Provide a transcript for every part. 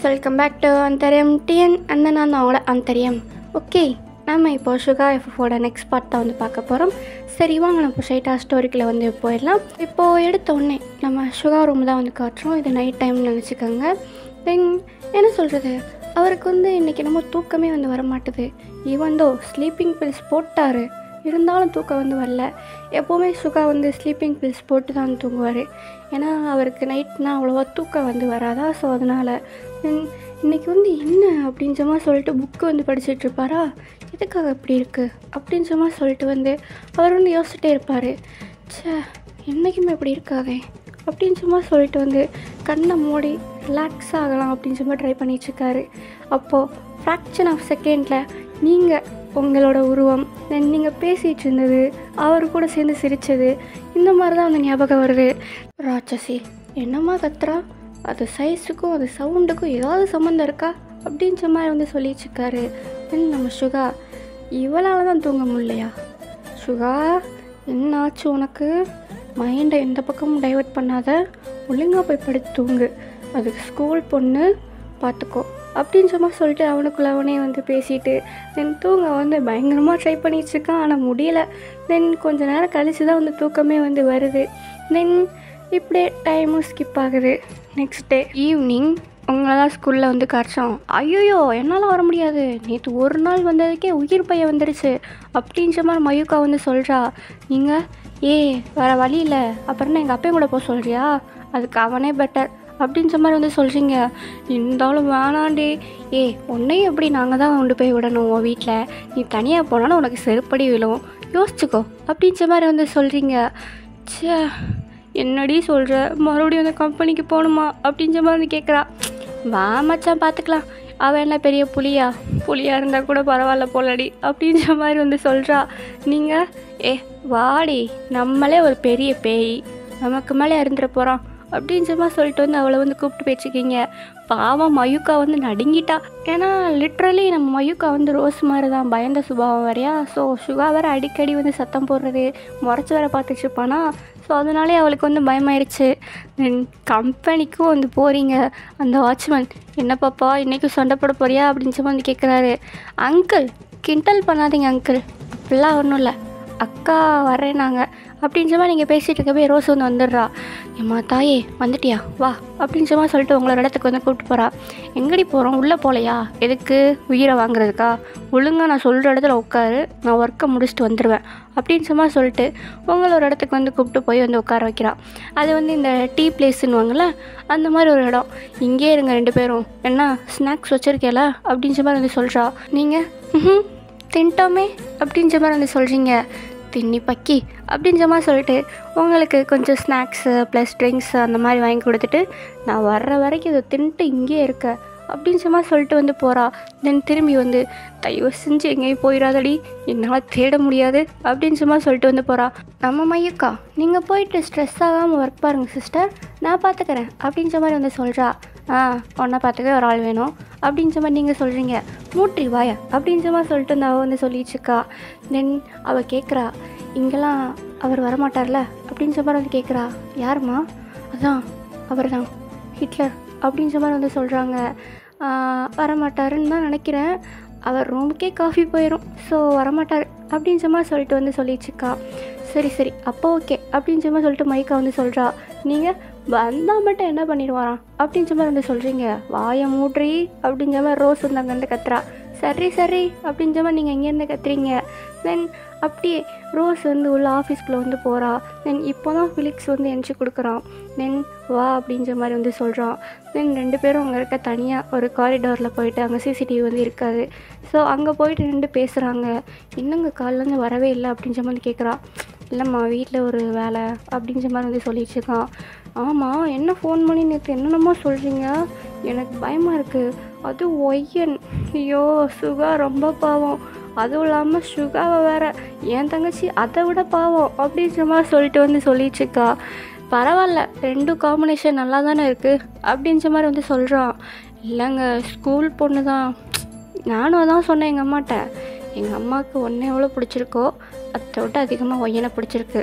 welcome back to அந்தரியம் TN அந்த நான் அவங்கள அந்தரியம் ஓகே நம்ம இப்போ சுகா எஃப்எஃபோட நெக்ஸ்ட் பார்ட் தான் வந்து பார்க்க போகிறோம் சரி வாங்க நம்ம ஸ்ட்ரைட்டாக ஸ்டோரிக்குள்ளே வந்து போயிடலாம் இப்போது எடுத்த உடனே நம்ம சுகா ரூம் தான் வந்து காட்டுறோம் இது நைட் டைம்னு நினச்சிக்கோங்க தென் என்ன சொல்கிறது அவருக்கு வந்து இன்றைக்கி நம்ம தூக்கமே வந்து வர மாட்டுது ஈவன் தோ ஸ்லீப்பிங் பில்ஸ் போட்டார் இருந்தாலும் தூக்கம் வந்து வரல எப்போவுமே சுகா வந்து ஸ்லீப்பிங் பில்ஸ் போட்டு தான் தூங்குவார் ஏன்னா அவருக்கு நைட்னா அவ்வளோவா தூக்கம் வந்து வராதா ஸோ அதனால் இன்றைக்கி வந்து என்ன அப்படின்ற மாதிரி சொல்லிட்டு புக்கு வந்து படிச்சுட்டு இருப்பாரா எதுக்காக இப்படி இருக்குது அப்படின்ற மாதிரி சொல்லிட்டு வந்து அவர் வந்து யோசிச்சுட்டே இருப்பார் ச்சே என்றைக்குமே இப்படி இருக்காதே அப்படின்னு சும்மா சொல்லிட்டு வந்து கண்ணை மூடி ரிலாக்ஸ் ஆகலாம் அப்படின்னு சும்மா ட்ரை பண்ணிட்டுருக்காரு அப்போது ஃப்ராக்ஷன் ஆஃப் செகண்டில் நீங்கள் உங்களோட உருவம் தென் நீங்கள் பேசிகிட்டு இருந்தது அவர் கூட சேர்ந்து சிரித்தது இந்த மாதிரி தான் வந்து ஞாபகம் வருது ராட்சசி என்னம்மா கத்துறா அது சைஸுக்கும் அது சவுண்டுக்கும் ஏதாவது சம்மந்தம் இருக்கா அப்படின்ற மாதிரி வந்து சொல்லிட்டுருக்காரு தென் நம்ம சுகா இவளால் தான் தூங்க முடியலையா சுகா என்ன ஆச்சு உனக்கு மைண்டை எந்த பக்கமும் டைவர்ட் பண்ணாத ஒழுங்காக போய் படுத்து தூங்கு அதுக்கு ஸ்கூல் பொண்ணு பார்த்துக்கோ அப்படின்னு சும்மா சொல்லிட்டு அவனுக்குள்ள அவனே வந்து பேசிட்டு தென் தூங்க வந்து பயங்கரமாக ட்ரை பண்ணிட்டுருக்கான் ஆனால் முடியல தென் கொஞ்ச நேரம் கழிச்சு தான் வந்து தூக்கமே வந்து வருது தென் இப்படியே டைமும் ஸ்கிப் ஆகுது நெக்ஸ்ட் டே ஈவினிங் உங்களை தான் ஸ்கூலில் வந்து காய்ச்சோம் ஐயோயோ என்னால் வர முடியாது நேற்று ஒரு நாள் வந்ததுக்கே உயிர் பையன் வந்துடுச்சு அப்படின்ற மாதிரி மயூக்கா வந்து சொல்கிறா நீங்கள் ஏ வேறு வழி இல்லை அப்புறம் எங்கள் அப்பையும் கூட போக சொல்கிறியா அதுக்கு அவனே பெட்டர் அப்படின்ற மாதிரி வந்து சொல்கிறீங்க இருந்தாலும் வேணாண்டி ஏ உன்னையும் எப்படி நாங்கள் தான் கொண்டு போய் விடணும் உன் வீட்டில் நீ தனியாக போனாலும் உனக்கு செருப்படி விழும் யோசிச்சுக்கோ அப்படின்ற மாதிரி வந்து சொல்கிறீங்க ச்சே என்னடி சொல்கிற மறுபடியும் அந்த கம்பெனிக்கு போகணுமா அப்படின்ற மாதிரி வந்து கேட்குறா வா மச்சான் பார்த்துக்கலாம் அவன் என்ன பெரிய புலியா புலியா இருந்தால் கூட பரவாயில்ல போலடி அப்படின்ற மாதிரி வந்து சொல்கிறா நீங்கள் ஏ வாடி நம்மளே ஒரு பெரிய பேய் நமக்கு மேலே இருந்துட போகிறான் அப்படின்ற மாதிரி சொல்லிட்டு வந்து அவளை வந்து கூப்பிட்டு பேச்சுக்கிங்க பாவம் மயூக்கா வந்து நடுங்கிட்டா ஏன்னா லிட்ரலி நம்ம மயூக்கா வந்து ரோஸ் மாதிரி தான் பயந்த சுபாவம் வரையா ஸோ சுகா வேற அடிக்கடி வந்து சத்தம் போடுறது முறைச்சி வேற பார்த்துட்டு இருப்பானா ஸோ அதனாலே அவளுக்கு வந்து பயமாயிருச்சு தென் கம்பெனிக்கும் வந்து போகிறீங்க அந்த வாட்ச்மேன் என்ன பாப்பா இன்றைக்கும் சண்டை போட போறியா அப்படின்னு சொல்லி வந்து கேட்குறாரு அங்கிள் கிண்டல் பண்ணாதீங்க அங்கிள் அப்படிலாம் ஒன்றும் இல்லை அக்கா வரேன் நாங்கள் அப்படின்ற மாதிரி நீங்கள் பேசிகிட்டு இருக்கவே ரோஸ் வந்து வந்துடுறா ஏம்மா தாயே வந்துட்டியா வா அப்படின்ற மாதிரி சொல்லிட்டு உங்களோட இடத்துக்கு வந்து கூப்பிட்டு போகிறா எங்கடி போகிறோம் உள்ளே போகலையா எதுக்கு உயிரை வாங்குறதுக்கா ஒழுங்காக நான் சொல்கிற இடத்துல உட்காரு நான் ஒர்க்கை முடிச்சுட்டு வந்துடுவேன் அப்படின்ற மாதிரி சொல்லிட்டு உங்களோட இடத்துக்கு வந்து கூப்பிட்டு போய் வந்து உட்கார வைக்கிறா அது வந்து இந்த டீ பிளேஸ்ன்னுவாங்கள்ல அந்த மாதிரி ஒரு இடம் இங்கே இருங்க ரெண்டு பேரும் என்ன ஸ்நாக்ஸ் வச்சுருக்கேல அப்படின்ற மாதிரி வந்து சொல்கிறா நீங்கள் ம் தின்ட்டோமே அப்படின்ற மாதிரி வந்து சொல்கிறீங்க தின்னி பக்கி அப்படின்ற மாதிரி சொல்லிட்டு உங்களுக்கு கொஞ்சம் ஸ்நாக்ஸு ப்ளஸ் ட்ரிங்க்ஸ் அந்த மாதிரி வாங்கி கொடுத்துட்டு நான் வர்ற வரைக்கும் இதை தின்ட்டு இங்கேயே இருக்க அப்படின்ற மாதிரி சொல்லிட்டு வந்து போகிறா தென் திரும்பி வந்து தயவு செஞ்சு எங்கேயும் போயிடாதடி என்னால் தேட முடியாது அப்படின்ற மாதிரி சொல்லிட்டு வந்து போகிறா நம்ம மையக்கா நீங்கள் போயிட்டு ஸ்ட்ரெஸ் ஆகாமல் ஒர்க் பாருங்கள் சிஸ்டர் நான் பார்த்துக்கிறேன் அப்படின்ற மாதிரி வந்து சொல்கிறா ஆ உன்னை பார்த்துக்க ஒரு ஆள் வேணும் அப்படின்ற மாதிரி நீங்கள் சொல்கிறீங்க மூட்ரி வாயா அப்படின்ற மாதிரி சொல்லிட்டு வந்து அவள் வந்து சொல்லிட்டுருக்கா தென் அவள் கேட்குறா இங்கெல்லாம் அவர் வரமாட்டார்ல அப்படின்ற மாதிரி வந்து கேட்குறா யாருமா அதான் அவர் தான் ஹிட்லர் அப்படின்ற மாதிரி வந்து சொல்கிறாங்க வரமாட்டாருன்னு தான் நினைக்கிறேன் அவர் ரூமுக்கே காஃபி போயிடும் ஸோ வரமாட்டார் அப்படின்ற மாதிரி சொல்லிட்டு வந்து சொல்லிட்டுருக்கா சரி சரி அப்போ ஓகே அப்படின்ற மாதிரி சொல்லிட்டு மைக்கா வந்து சொல்கிறா நீங்கள் வந்தால் மட்டும் என்ன பண்ணிடுவாராம் அப்படின்ற மாதிரி வந்து சொல்கிறீங்க வாயை மூட்ரி அப்படின்ற மாதிரி ரோஸ் வந்து அங்கேருந்து கத்துறா சரி சரி அப்படின்ற மாதிரி நீங்கள் இங்கேருந்து கத்துறீங்க தென் அப்படியே ரோஸ் வந்து உள்ள ஆஃபீஸ்க்குள்ளே வந்து போகிறா தென் இப்போ தான் ஃபிலிக்ஸ் வந்து என்ட்ரி கொடுக்குறான் தென் வா அப்படின்ற மாதிரி வந்து சொல்கிறான் தென் ரெண்டு பேரும் அங்கே இருக்க தனியாக ஒரு காரிடாரில் போயிட்டு அங்கே சிசிடிவி வந்து இருக்காது ஸோ அங்கே போயிட்டு ரெண்டு பேசுகிறாங்க இன்னுங்க காலிலேருந்து வரவே இல்லை அப்படின்ற மாதிரி கேட்குறா இல்லைம்மா வீட்டில் ஒரு வேலை அப்படின்ற மாதிரி வந்து சொல்லிட்டு இருக்கான் ஆமாம் என்ன ஃபோன் பண்ணி நேற்று என்னென்னமோ சொல்கிறீங்க எனக்கு பயமாக இருக்குது அது ஒய்யன் ஐயோ சுகா ரொம்ப பாவம் அதுவும் இல்லாமல் சுகாவை வேற என் தங்கச்சி அதை விட பாவம் அப்படின்ற மாதிரி சொல்லிட்டு வந்து சொல்லிட்டுருக்கா பரவாயில்ல ரெண்டும் காம்பினேஷன் நல்லா தானே இருக்குது அப்படின்ற மாதிரி வந்து சொல்கிறான் இல்லைங்க ஸ்கூல் பொண்ணு தான் நானும் அதான் சொன்னேன் எங்கள் அம்மாட்ட எங்கள் அம்மாவுக்கு ஒன்று எவ்வளோ பிடிச்சிருக்கோ அதை விட அதிகமாக ஒய்யனை பிடிச்சிருக்கு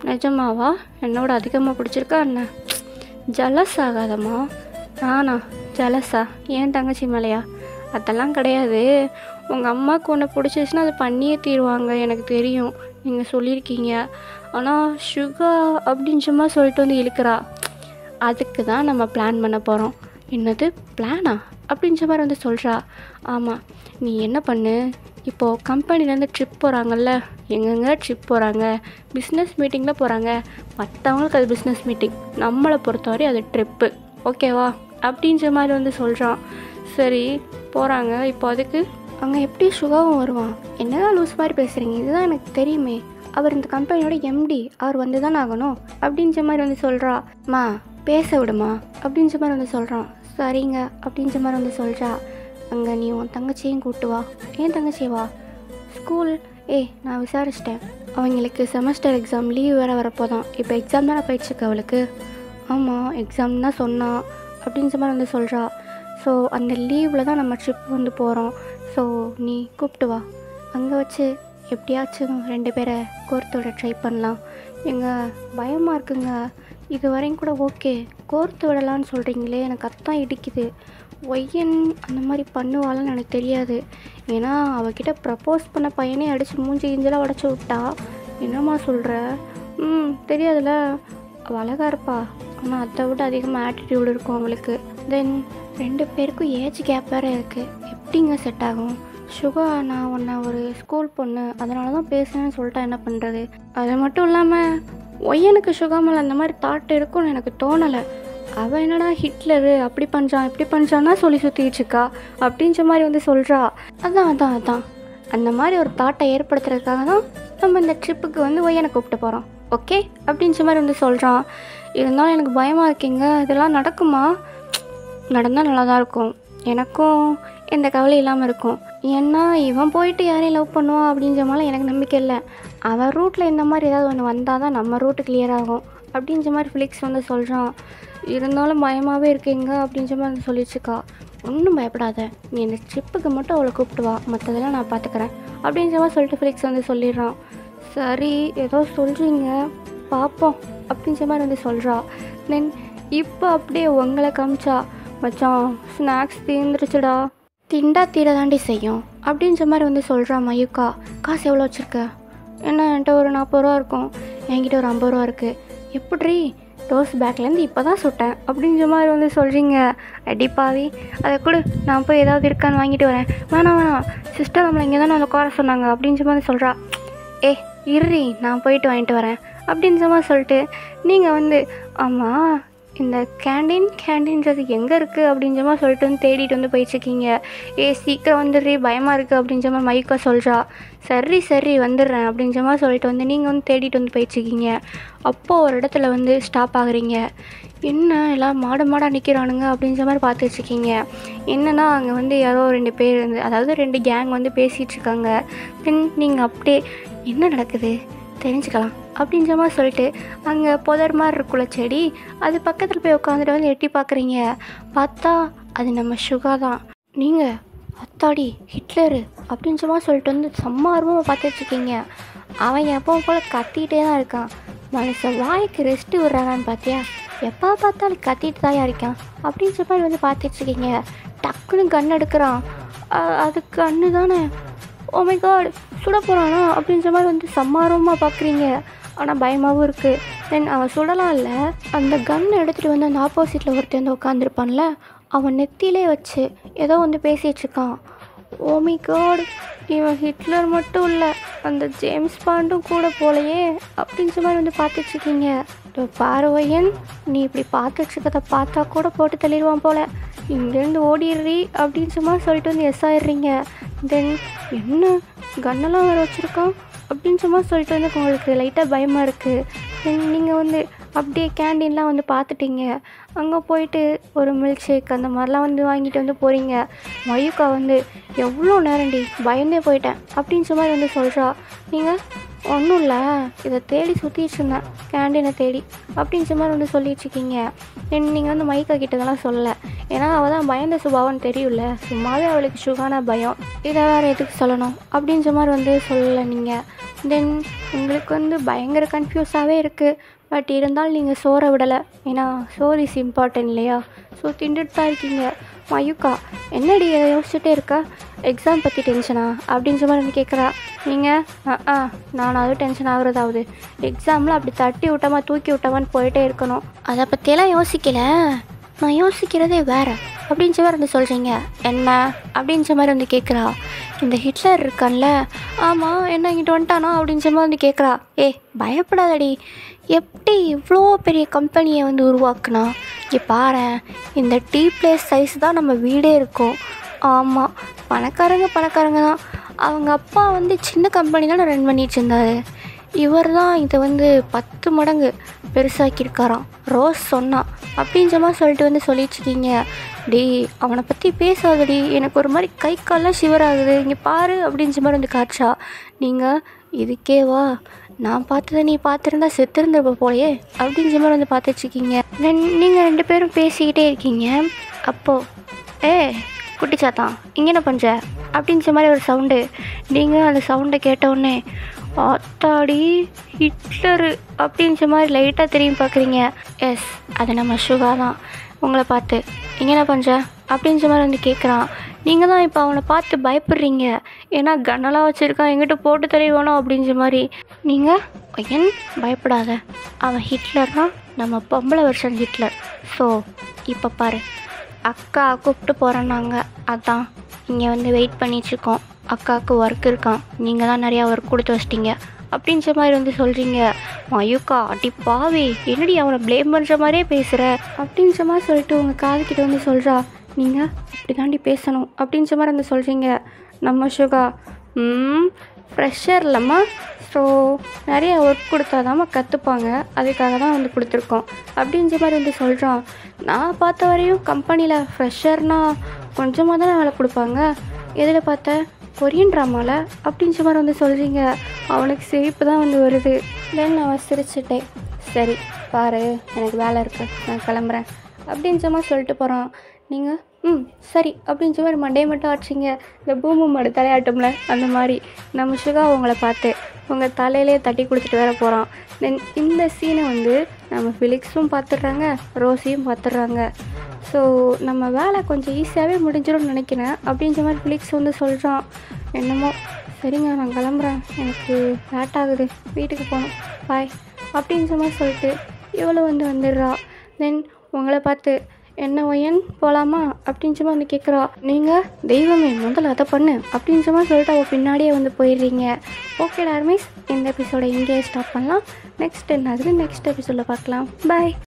நிஜமாவா என்னோட அதிகமாக பிடிச்சிருக்கா என்ன ஜலஸ் ஆகாதம்மா நானா ஜலசா ஏன் தங்கச்சி மேலையா அதெல்லாம் கிடையாது உங்கள் அம்மாவுக்கு ஒன்று பிடிச்சிச்சுன்னா அதை பண்ணியே தீருவாங்க எனக்கு தெரியும் நீங்கள் சொல்லியிருக்கீங்க ஆனால் சுகா அப்படின்னு சும்மா சொல்லிட்டு வந்து இழுக்கிறா அதுக்கு தான் நம்ம பிளான் பண்ண போகிறோம் என்னது பிளானா அப்படின்ற மாதிரி வந்து சொல்கிறா ஆமாம் நீ என்ன பண்ணு இப்போது கம்பெனிலேருந்து ட்ரிப் போகிறாங்கல்ல எங்கெங்க ட்ரிப் போகிறாங்க பிஸ்னஸ் மீட்டிங்கில் போகிறாங்க மற்றவங்களுக்கு அது பிஸ்னஸ் மீட்டிங் நம்மளை பொறுத்தவரை அது ட்ரிப்பு ஓகேவா அப்படின்ற மாதிரி வந்து சொல்கிறான் சரி போகிறாங்க இப்போ அதுக்கு அங்கே எப்படி சுகாவும் வருவான் என்னதான் லூஸ் மாதிரி பேசுகிறீங்க இதுதான் எனக்கு தெரியுமே அவர் இந்த கம்பெனியோட எம்டி அவர் வந்து தான் ஆகணும் அப்படின்ற மாதிரி வந்து சொல்கிறா மா பேச விடுமா அப்படின்ற மாதிரி வந்து சொல்கிறான் சரிங்க அப்படின்ற மாதிரி வந்து சொல்கிறா அங்கே நீ உன் தங்கச்சியும் கூட்டு வா ஏன் தங்கச்சி வா ஸ்கூல் ஏய் நான் விசாரிச்சிட்டேன் அவங்களுக்கு செமஸ்டர் எக்ஸாம் லீவ் வேறு வரப்போதான் இப்போ எக்ஸாம் தானே போயிடுச்சுக்கு அவளுக்கு ஆமாம் எக்ஸாம் தான் சொன்னான் அப்படின்ற மாதிரி வந்து சொல்கிறா ஸோ அந்த லீவில் தான் நம்ம ட்ரிப் வந்து போகிறோம் ஸோ நீ கூப்பிட்டு வா அங்கே வச்சு எப்படியாச்சும் ரெண்டு பேரை கோர்த்து விட ட்ரை பண்ணலாம் எங்க பயமாக இருக்குங்க இது வரையும் கூட ஓகே கோர்த்து விடலான்னு சொல்கிறீங்களே எனக்கு அத்தான் இடிக்குது ஒய்யன் அந்த மாதிரி பண்ணுவாள்னு எனக்கு தெரியாது ஏன்னா அவகிட்ட ப்ரப்போஸ் பண்ண பையனே அடித்து மூஞ்சி கிஞ்சலாம் உடச்சி விட்டா என்னம்மா சொல்கிற ம் தெரியாதுல்ல அவள் அழகா இருப்பா ஆனால் அதை விட அதிகமாக ஆட்டிடியூட் இருக்கும் அவளுக்கு தென் ரெண்டு பேருக்கும் ஏஜ் கேப் வேறு இருக்குது எப்படிங்க செட் ஆகும் சுகா நான் உன்னை ஒரு ஸ்கூல் பொண்ணு அதனால தான் பேசுனேன்னு சொல்லிட்டா என்ன பண்ணுறது அது மட்டும் இல்லாமல் ஒய்யனுக்கு சுகா மேலே அந்த மாதிரி தாட் இருக்கும்னு எனக்கு தோணலை அவள் என்னடா ஹிட்லரு அப்படி பண்ணுறான் இப்படி பண்ணுறான்னா சொல்லி சுற்றிச்சுக்கா அப்படின்ற மாதிரி வந்து சொல்கிறா அதான் அதான் அதான் அந்த மாதிரி ஒரு தாட்டை ஏற்படுத்துறதுக்காக தான் நம்ம இந்த ட்ரிப்புக்கு வந்து ஒய்யனை கூப்பிட்டு போகிறோம் ஓகே அப்படின்ற மாதிரி வந்து சொல்கிறான் இருந்தாலும் எனக்கு பயமாக இருக்கீங்க இதெல்லாம் நடக்குமா நடந்தால் நல்லா தான் இருக்கும் எனக்கும் எந்த கவலை இல்லாமல் இருக்கும் ஏன்னா இவன் போயிட்டு யாரையும் லவ் பண்ணுவான் அப்படின்ற மாதிரி எனக்கு நம்பிக்கை இல்லை அவன் ரூட்டில் இந்த மாதிரி ஏதாவது ஒன்று வந்தால் தான் நம்ம ரூட்டு கிளியர் ஆகும் அப்படின்ற மாதிரி ஃபிலிக்ஸ் வந்து சொல்கிறான் இருந்தாலும் பயமாகவே இருக்கீங்க அப்படின்ற மாதிரி வந்து சொல்லிச்சுக்கா ஒன்றும் பயப்படாத நீ இந்த ட்ரிப்புக்கு மட்டும் அவளை கூப்பிட்டு வா மற்றதெல்லாம் நான் பார்த்துக்கிறேன் அப்படின்ற மாதிரி சொல்லிட்டு ஃபிலிக்ஸ் வந்து சொல்லிடுறான் சரி ஏதோ சொல்கிறீங்க பார்ப்போம் அப்படின்ற மாதிரி வந்து சொல்கிறா தென் இப்போ அப்படியே உங்களை காமிச்சா மச்சான் ஸ்நாக்ஸ் தீர்ந்துருச்சுடா திண்டா தீர தாண்டி செய்யும் அப்படின்ற மாதிரி வந்து சொல்கிறா மயுக்கா காசு எவ்வளோ வச்சுருக்க என்ன என்கிட்ட ஒரு நாற்பது ரூபா இருக்கும் என்கிட்ட ஒரு ஐம்பது ரூபா இருக்குது எப்படி டோஸ் பேக்லேருந்து இப்போ தான் சுட்டேன் அப்படின்ற மாதிரி வந்து சொல்கிறீங்க அடிப்பாவி அதை கொடு நான் போய் ஏதாவது இருக்கான்னு வாங்கிட்டு வரேன் வேணாம் வேணாம் சிஸ்டர் நம்மளை இங்கே தானே உட்கார சொன்னாங்க அப்படின்ற மாதிரி சொல்கிறா ஏ இருறி நான் போயிட்டு வாங்கிட்டு வரேன் அப்படின்ற மாதிரி சொல்லிட்டு நீங்கள் வந்து ஆமாம் இந்த கேண்டீன் கேண்டீன்றது எங்கே இருக்குது அப்படின்ற மாதிரி சொல்லிட்டு வந்து தேடிட்டு வந்து போயிட்டுருக்கீங்க ஏ சீக்கிரம் வந்துடுறி பயமாக இருக்குது அப்படின்ற மாதிரி மைக்கா சொல்கிறா சரி சரி வந்துடுறேன் அப்படின்ற மாதிரி சொல்லிட்டு வந்து நீங்கள் வந்து தேடிட்டு வந்து போயிட்டுருக்கீங்க அப்போது ஒரு இடத்துல வந்து ஸ்டாப் ஆகுறீங்க என்ன எல்லாம் மாடு மாடாக நிற்கிறானுங்க அப்படின்ற மாதிரி பார்த்து வச்சுருக்கீங்க என்னன்னா அங்கே வந்து யாரோ ரெண்டு பேர் வந்து அதாவது ரெண்டு கேங் வந்து பேசிகிட்டு இருக்காங்க தென் நீங்கள் அப்படியே என்ன நடக்குது தெரிஞ்சுக்கலாம் அப்படின்ற மாதிரி சொல்லிட்டு அங்கே புதர் மாதிரி இருக்குள்ள செடி அது பக்கத்தில் போய் உட்காந்துட்டு வந்து எட்டி பார்க்குறீங்க பார்த்தா அது நம்ம சுகா தான் நீங்கள் அத்தாடி ஹிட்லரு அப்படின்ற மாதிரி சொல்லிட்டு வந்து செம்ம ஆர்வமாக பார்த்து வச்சுருக்கீங்க அவன் எப்பவும் போல் கத்திக்கிட்டே தான் இருக்கான் மனுஷன் வாய்க்கு ரெஸ்ட்டு விட்றானான்னு பார்த்தியா எப்போ பார்த்தாலும் கத்திட்டு தான் இருக்கான் அப்படின்ற மாதிரி வந்து பார்த்துட்டு இருக்கீங்க டக்குன்னு கண் எடுக்கிறான் அ- அது கண்ணு தானே ஓமை காட் சுட போகிறானா அப்படின்ற மாதிரி வந்து சம்மாரமாக பார்க்குறீங்க ஆனால் பயமாகவும் இருக்குது தென் அவன் சுடலாம் இல்லை அந்த கன்னை எடுத்துகிட்டு வந்து அந்த ஆப்போசிட்டில் ஒருத்தர் வந்து உட்காந்துருப்பான்ல அவன் நெத்தியிலே வச்சு ஏதோ வந்து பேசிகிட்டு இருக்கான் ஓமை காட் இவன் ஹிட்லர் மட்டும் இல்லை அந்த ஜேம்ஸ் பாண்டும் கூட போலையே அப்படின்ற மாதிரி வந்து பார்த்துட்ருக்கீங்க பார்வையன் நீ இப்படி பார்த்துட்ருக்கத பார்த்தா கூட போட்டு தள்ளிடுவான் போல இங்கேருந்து ஓடிடுறி அப்படின்ற மாதிரி சொல்லிட்டு வந்து எஸ் ஆயிடுறீங்க தென் என்ன கன்னெல்லாம் வேறு வச்சுருக்கான் அப்படின்ற மாதிரி சொல்லிட்டு வந்து உங்களுக்கு லைட்டாக பயமாக இருக்குது தென் நீங்கள் வந்து அப்படியே கேண்டீன்லாம் வந்து பார்த்துட்டீங்க அங்கே போயிட்டு ஒரு மில்க் ஷேக் அந்த மாதிரிலாம் வந்து வாங்கிட்டு வந்து போகிறீங்க மயுக்கா வந்து எவ்வளோ நேரம்டி பயந்தே போயிட்டேன் அப்படின்ற மாதிரி வந்து சொல்கிறா நீங்கள் ஒன்றும் இல்லை இதை தேடி சுற்றிட்டு இருந்தேன் கேண்டீனை தேடி அப்படின்ற மாதிரி வந்து சொல்லிட்டு இருக்கீங்க நீங்கள் வந்து மைக்கா கிட்டதெல்லாம் சொல்லலை ஏன்னா அவள் தான் பயந்த சுபாவம்னு தெரியும்ல சும்மாவே அவளுக்கு சுகான பயம் இதை வேறு எதுக்கு சொல்லணும் அப்படின்ற மாதிரி வந்து சொல்லலை நீங்கள் தென் உங்களுக்கு வந்து பயங்கர கன்ஃபியூஸாகவே இருக்குது பட் இருந்தாலும் நீங்கள் சோறை விடலை ஏன்னா சோறு இஸ் இம்பார்ட்டன்ட் இல்லையா ஸோ திண்டுட்டு தான் இருக்கீங்க மயுக்கா என்னடி இதை யோசிச்சுட்டே இருக்கா எக்ஸாம் பற்றி டென்ஷனா அப்படின்ற மாதிரி வந்து கேட்குறா நீங்கள் ஆ நான் அது டென்ஷன் ஆகுறதாவது எக்ஸாமில் அப்படி தட்டி விட்டமா தூக்கி விட்டமான்னு போயிட்டே இருக்கணும் அதை பற்றியெல்லாம் யோசிக்கல நான் யோசிக்கிறதே வேற அப்படின்ற மாதிரி வந்து சொல்கிறீங்க என்ன அப்படின்ற மாதிரி வந்து கேட்குறா இந்த ஹிட்லர் இருக்கான்ல ஆமாம் என்ன இங்கிட்ட வந்துட்டானா அப்படின்ற மாதிரி வந்து கேட்குறா ஏ பயப்படாதடி எப்படி இவ்வளோ பெரிய கம்பெனியை வந்து உருவாக்குனா இங்கே பாரு இந்த டீ பிளேஸ் சைஸ் தான் நம்ம வீடே இருக்கும் ஆமாம் பணக்காரங்க பணக்காரங்க தான் அவங்க அப்பா வந்து சின்ன கம்பெனி தானே ரன் பண்ணிட்டு இருந்தாரு இவர் தான் இதை வந்து பத்து மடங்கு பெருசாக்கியிருக்காராம் ரோஸ் சொன்னான் அப்படின்ற மாதிரி சொல்லிட்டு வந்து சொல்லிட்டுருக்கீங்க டேய் அவனை பற்றி பேசாதடி எனக்கு ஒரு மாதிரி கை கால்லாம் ஷிவர் ஆகுது இங்கே பாரு அப்படின்ற மாதிரி வந்து காட்சா நீங்கள் இதுக்கேவா நான் பார்த்ததை நீ பார்த்துருந்தா செத்துருந்துருப்ப போலயே அப்படின்ற மாதிரி வந்து பார்த்துட்ருக்கீங்க நீங்கள் ரெண்டு பேரும் பேசிக்கிட்டே இருக்கீங்க அப்போது ஏ குட்டி சாத்தான் இங்கே என்ன பண்ணுற அப்படின்ற மாதிரி ஒரு சவுண்டு நீங்கள் அந்த சவுண்டை கேட்டவுடனே ஆத்தாடி ஹிட்லரு அப்படின்ற மாதிரி லைட்டாக திரும்பி பார்க்குறீங்க எஸ் அது நம்ம சுகா தான் உங்களை பார்த்து இங்கே என்ன பண்ணுற அப்படின்ற மாதிரி வந்து கேட்குறான் நீங்கள் தான் இப்போ அவனை பார்த்து பயப்படுறீங்க ஏன்னா கன்னெல்லாம் வச்சுருக்கான் எங்கிட்ட போட்டு தெரியணும் அப்படின்ற மாதிரி நீங்கள் ஏன் பயப்படாத அவன் ஹிட்லர்னா நம்ம பொம்பளை வருஷன் ஹிட்லர் ஸோ இப்போ பாரு அக்கா கூப்பிட்டு போகிறேன்னாங்க அதான் இங்கே வந்து வெயிட் பண்ணிட்டுருக்கோம் அக்காவுக்கு ஒர்க் இருக்கான் நீங்கள் தான் நிறையா ஒர்க் கொடுத்து வச்சிட்டீங்க அப்படின்ற மாதிரி வந்து சொல்கிறீங்க மயுக்கா அடி பாவி என்னடி அவனை ப்ளேம் பண்ணுற மாதிரியே பேசுகிற அப்படின்ற மாதிரி சொல்லிட்டு உங்கள் காதுகிட்ட வந்து சொல்கிறா நீங்கள் இப்படி தாண்டி பேசணும் அப்படின்ற மாதிரி வந்து சொல்கிறீங்க நம்ம சுகா ம் ப்ரெஷர் இல்லைம்மா ஸோ நிறைய ஒர்க் கொடுத்தாதாம்மா கற்றுப்பாங்க அதுக்காக தான் வந்து கொடுத்துருக்கோம் அப்படின்ற மாதிரி வந்து சொல்கிறான் நான் பார்த்த வரையும் கம்பெனியில் ஃப்ரெஷர்னால் கொஞ்சமாக தானே வேலை கொடுப்பாங்க எதில் பார்த்த கொரியன் ட்ராமாவில் அப்படின்ற மாதிரி வந்து சொல்கிறீங்க அவனுக்கு சிரிப்பு தான் வந்து வருது தென் அவன் சிரிச்சிட்டேன் சரி பாரு எனக்கு வேலை இருக்குது நான் கிளம்புறேன் அப்படின்ற மாதிரி சொல்லிட்டு போகிறான் நீங்கள் ம் சரி அப்படின்ற மாதிரி மண்டையை மட்டும் ஆச்சுங்க இந்த பூமு மாடு தலையாட்டம்ல அந்த மாதிரி நம்ம சுகா உங்களை பார்த்து உங்கள் தலையிலே தட்டி கொடுத்துட்டு வேற போகிறான் தென் இந்த சீனை வந்து நம்ம ஃபிலிக்ஸும் பார்த்துடுறாங்க ரோஸியும் பார்த்துடுறாங்க ஸோ நம்ம வேலை கொஞ்சம் ஈஸியாகவே முடிஞ்சிடும்னு நினைக்கிறேன் அப்படின்ற மாதிரி ஃபிலிக்ஸ் வந்து சொல்கிறான் என்னமோ சரிங்க நான் கிளம்புறேன் எனக்கு லேட் ஆகுது வீட்டுக்கு போகணும் பாய் அப்படின்ற மாதிரி சொல்லிட்டு இவ்வளோ வந்து வந்துடுறா தென் உங்களை பார்த்து என்ன ஒயன் போகலாமா அப்படின்ற மாதிரி வந்து கேட்குறா நீங்கள் தெய்வமே முதல்ல அதை பண்ணு அப்படின்ற மாதிரி சொல்லிட்டு அவள் பின்னாடியே வந்து போயிடுறீங்க ஓகே டார்மிஸ் இந்த எபிசோட இங்கேயே ஸ்டாப் பண்ணலாம் நெக்ஸ்ட் என்னது நெக்ஸ்ட் எபிசோடில் பார்க்கலாம் பாய்